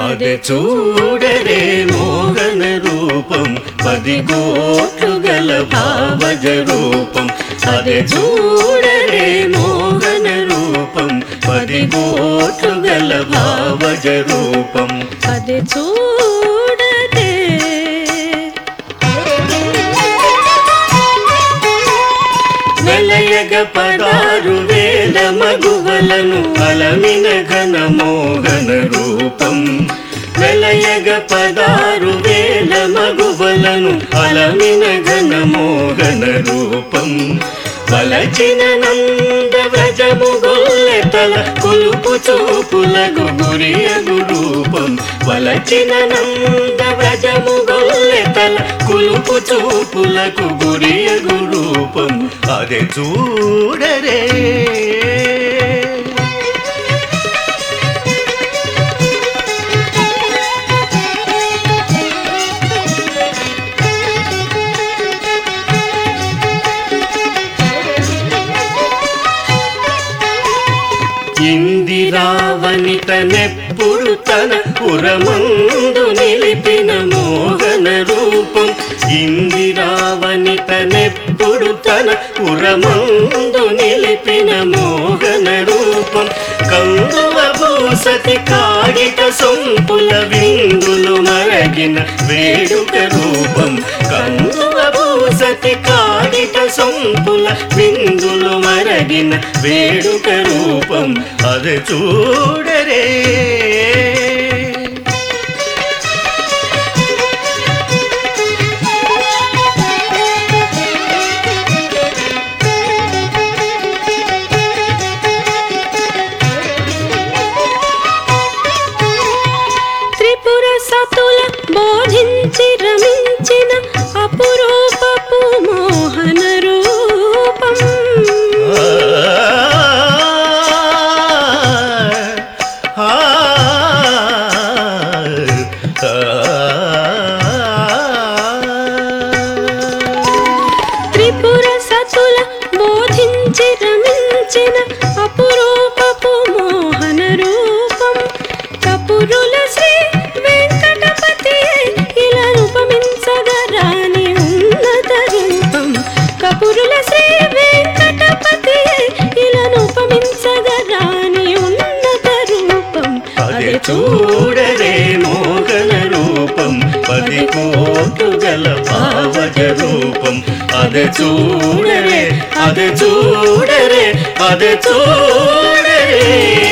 అదే చూడరే మోహన రూపం పది కోట్లు గల భావజ రూపం అదే చూడరే మోహన రూపం పది కోట్లు గల భావజ రూపం అది చూడదే వెలయగ పదారు వేల మగువలను అలమిన ఘన మోహన రూపం వెలయగ పదారు వేల మగువలను అలమిన ఘన మోహన రూపం వలచిన నంద వ్రజము గొల్లెతల కొలుపు చూపులకు గురియగు రూపం వలచిన నంద వ్రజము గొల్లెతల కులుపు చూపులకు గురియగు రూపం అదే చూడరే ఇందిరావనితనెప్పుడు తన పురమందు నిలిపిన మోహన రూపం ఇందిరావనితనెప్పుడు తన పురమందు నిలిపిన మోహన రూపం కందువ భూసతి కాగిట సొంపుల విందులు మరగిన వేడుక రూపం కందువ భూసతి కాగిట సొంపుల విందులు మరగిన వేడుక రూపం అది చూడరే త్రిపుర సతుల బోధించి రమించిన అపురూపపు మోహన రూపం ఆ, త్రిపుర సతుల బోధించి రమించిన అపురూపపు మోహన రూపం కపురుల శ్రీ వెంకటపతి ఇలా రూపమించగరాని ఉన్నత రూపం కపురుల శ్రీ వెంకటపతి ఇలా రూపమించగరాని ఉన్నత రూపం అదే చూడరే మోగన రూపం పది కోట్లు గల భావజ రూపం అదే చూడరే అదే చూడరే అదే చూడరే